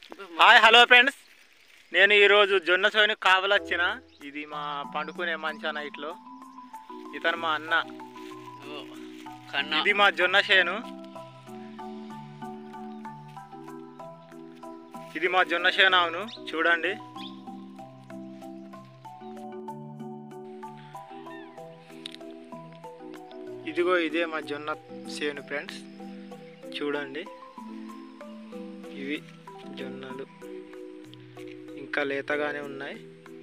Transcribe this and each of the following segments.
hi hello friends నేను ఈరోజు జొన్న సోని కావలొచ్చిన ఇది మా పండుకునే మంచా నైట్లో ఇతను మా అన్న ఓ, కన్నా ఇది మా జొన్న చేను ఇది మా జొన్న చేను అవును చూడండి ఇదిగో ఇదే మా జొన్న చేను ఫ్రెండ్స్ చూడండి ఇవి జొన్నలు ఇంకా లేతగానే ఉన్నాయి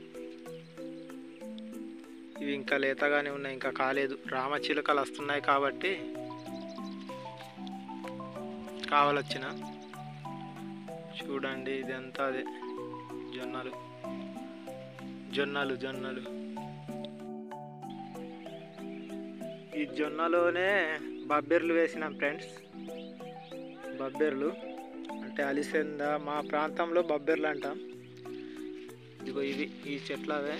ఇవి ఇంకా లేతగానే ఉన్నాయి ఇంకా కాలేదు రామచిలుకలు వస్తున్నాయి కాబట్టి కావాలొచ్చిన చూడండి ఇదంతా అదే జొన్నలు జొన్నలు జొన్నలు ఈ జొన్నలోనే బబ్బెర్లు వేసినాం ఫ్రెండ్స్ బబ్బెర్లు అంటే అలిసెంద మా ప్రాంతంలో బబ్బెర్లు అంటాం ఇదిగో ఇవి ఈ చెట్లు అవే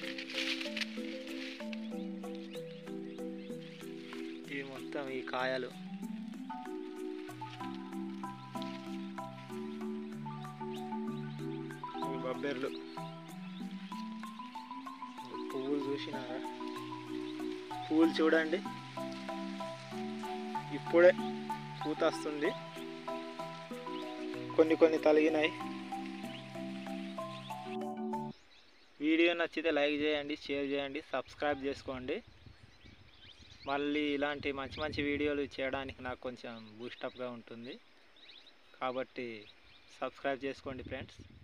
ఇవి మొత్తం ఈ కాయలు ఇవి బబ్బెర్లు పువ్వులు చూసినారా పువ్వులు చూడండి ఇప్పుడే పూత వస్తుంది కొన్ని కొన్ని తలిగినాయి వీడియో నచ్చితే లైక్ చేయండి షేర్ చేయండి సబ్స్క్రైబ్ చేసుకోండి మళ్ళీ ఇలాంటి మంచి మంచి వీడియోలు చేయడానికి నాకు కొంచెం బూస్టప్గా ఉంటుంది కాబట్టి సబ్స్క్రైబ్ చేసుకోండి ఫ్రెండ్స్